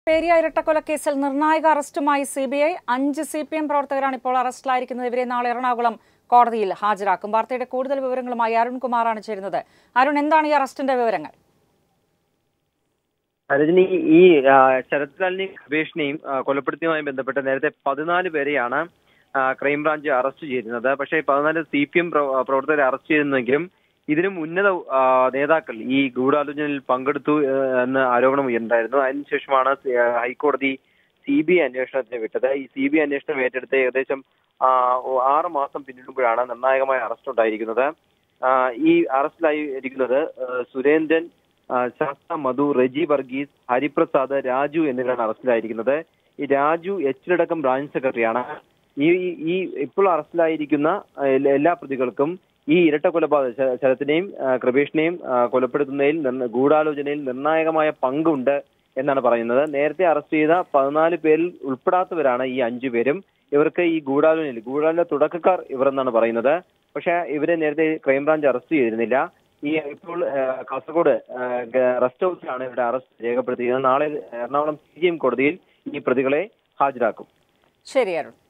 പേരിയ ഇരട്ടക്കൊലക്കേസിൽ നിർണായക അറസ്റ്റുമായി സി ബി ഐ അഞ്ച് സി പി എം പ്രവർത്തകരാണ് ഇപ്പോൾ അറസ്റ്റിലായിരിക്കുന്നത് ഇവരെ നാളെ എറണാകുളം കോടതിയിൽ ഹാജരാക്കും വാർത്തയുടെ കൂടുതൽ വിവരങ്ങളുമായി അരുൺകുമാറാണ് ചേരുന്നത് അരുൺ എന്താണ് ഈ അറസ്റ്റിന്റെ വിവരങ്ങൾ രജനി ഈ ആ, ശരത് ലാലിനെയും കൃപേഷിനെയും ആ, കൊലപ്പെടുത്തിയതുമായി ബന്ധപ്പെട്ട് നേരത്തെ പതിനാല് പേരെയാണ് ആ, ക്രൈംബ്രാഞ്ച് അറസ്റ്റ് ചെയ്തിരുന്നത് പക്ഷേ പതിനാല് സി പി എം പ്രവർത്തകരെ അറസ്റ്റ് ചെയ്തിരുന്നെങ്കിലും ഇതിനും ഉന്നത ആ, നേതാക്കൾ ഈ ഗൂഢാലോചനയിൽ പങ്കെടുത്തു ആ, എന്ന ആരോപണം ഉയർന്നായിരുന്നു അതിനുശേഷമാണ് സി- ആ, ഹൈക്കോടതി സി ബി ഐ അന്വേഷണത്തിന് വിട്ടത് ഈ സി ബി ഐ അന്വേഷണം ഏറ്റെടുത്ത് ഏകദേശം ആ, ഓ- ആറ് മാസം പിന്നിടുമ്പോഴാണ് നിർണായകമായ അറസ്റ്റ് ഉണ്ടായിരിക്കുന്നത് ആ, ഈ അറസ്റ്റിലായി ഇരിക്കുന്നത് ആ, സുരേന്ദ്രൻ ആ, ശാസ്ത മധു റെജി വർഗീസ് ഹരിപ്രസാദ് രാജു എന്നിവരാണ് അറസ്റ്റിലായിരിക്കുന്നത് ഈ രാജു എച്ചിലടക്കം ബ്രാഞ്ച് സെക്രട്ടറിയാണ് ഈ ഈ- ഈ ഇപ്പോൾ അറസ്റ്റിലായിരിക്കുന്ന ആ, എല്ലാ- എല്ലാ പ്രതികൾക്കും ഈ ഇരട്ട കൊലപാതക ശ- ശരത്തിനെയും ആ, കൃപേഷിനെയും ആ, കൊലപ്പെടുത്തുന്നതിൽ നിർണ- ഗൂഢാലോചനയിൽ നിർണായകമായ പങ്കുണ്ട് എന്നാണ് പറയുന്നത് നേരത്തെ അറസ്റ്റ് ചെയ്ത പതിനാല് പേരിൽ ഉൾപ്പെടാത്തവരാണ് ഈ അഞ്ചു പേരും ഇവർക്ക് ഈ ഗൂഢാലോചനയിൽ ഗൂഢാലോചന തുടക്കക്കാർ ഇവർ എന്നാണ് പറയുന്നത് പക്ഷേ ഇവരെ നേരത്തെ ക്രൈംബ്രാഞ്ച് അറസ്റ്റ് ചെയ്തിരുന്നില്ല ഈ ഇപ്പോൾ ആ, കാസർഗോഡ് ആ, ഗ- റെസ്റ്റ് ഹൗസിലാണ് ഇവരുടെ അറസ്റ്റ് രേഖപ്പെടുത്തിയത് നാളെ എറണാകുളം സി ജി എം കോടതിയിൽ ഈ പ്രതികളെ ഹാജരാക്കും ശരി അരുൺ